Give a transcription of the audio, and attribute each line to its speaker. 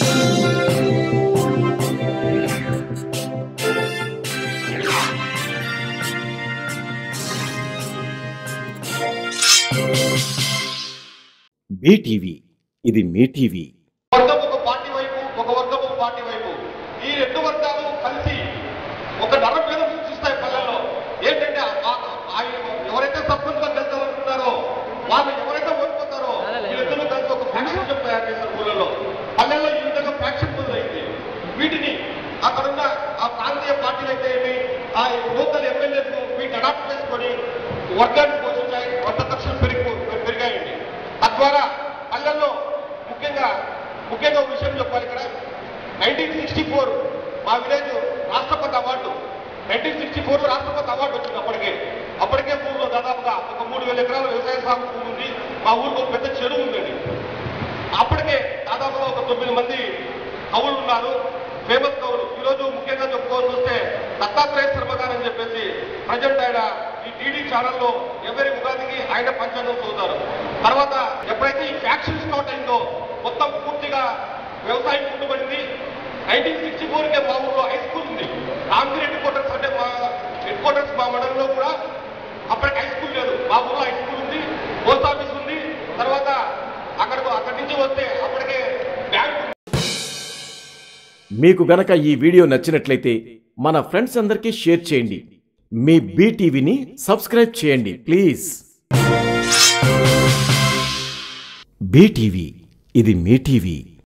Speaker 1: BTV ఇది మీ TV
Speaker 2: వర్గం ఒక పార్టీ వైపు ఒక వర్గం ఒక పార్టీ వైపు ఈ రెండు వర్గాలు కలిసి ఒక నరం మీద సూచిస్తాయి పల్లెల్లో ఏంటంటే ఆ- ఆ- ఆ- ఎవరైతే సర్పంచ్ గా గెలుస్తారనుకుంటారో వాళ్ళు ఎవరైతే ఓడిపోతారో వీళ్ళిద్దరూ కలిసి ఒక ఫ్యాక్షన్ తయారు చేశారు ఊళ్ళలో పల్లెల్లో ఈ విధంగా ఫ్యాక్షన్ మొదలైంది వీటిని అక్కడున్న ఆ ప్రాంతీయ పార్టీలు అయితే ఏమి ఆ లోకల్ ఎమ్మెల్యేలు వీటిని అడాప్ట్ చేసుకొని వర్గాన్ని పోషించాయి వర్గ ఖర్చులు పెరిగి పెరిగాయండి తద్వారా పల్లెల్లో ముఖ్యంగా ముఖ్యంగా ఒక విషయం చెప్పాలి ఇక్కడ నైన్టీన్ సిక్స్టీ ఫోర్ మా విలేజ్ రాష్ట్రపతి అవార్డు నైన్టీన్ సిక్స్టీ ఫోర్ రాష్ట్రపతి అవార్డు వచ్చింది అప్పటికే అప్పటికే ఊళ్ళో దాదాపుగా ఒక మూడు వేల ఎకరాల వ్యవసాయ సాగు భూమి ఉంది మా ఊరిలో ఒక పెద్ద చెరువు ఉందండి అప్పటికే దాదాపుగా ఒక తొమ్మిది మంది కవులు ఉన్నారు ఫేమస్ కవులు ఈరోజు ముఖ్యంగా చెప్పుకోవాల్సి వస్తే దత్తాత్రేయ శర్మ గారు అని చెప్పేసి ప్రజెంట్ ఆయన ఈ టీడీ ఛానల్లో ఎవరి ఉగాదికి ఆయన పంచాంగం చదువుతారు తర్వాత ఎప్పుడైతే ఈ ఫ్యాక్షన్ స్టార్ట్ అయిందో మొత్తం పూర్తిగా వ్యవసాయం కుంటుపడింది నైన్టీన్ సిక్స్టీ ఫోర్కే మా ఊళ్ళో హై స్కూల్ ఉంది రామ్గిరి హెడ్ క్వార్టర్స్ అంటే మా హెడ్ క్వార్టర్స్ మా మండలంలో కూడా అప్పటికి హై స్కూల్ లేదు మా ఊళ్ళో హై స్కూల్ ఉంది పోస్ట్ ఆఫీస్ ఉంది తర్వాత అక్కడికి అక్కడి నుంచి వస్తే అప్పటికే బ్యాంక్ ఉంది.
Speaker 1: మీకు గనక ఈ వీడియో నచ్చినట్లయితే మన ఫ్రెండ్స్ అందరికీ షేర్ చేయండి మీ బీటీవీని సబ్స్క్రైబ్ చేయండి ప్లీజ్ బీటీవీ ఇది మీ టీవీ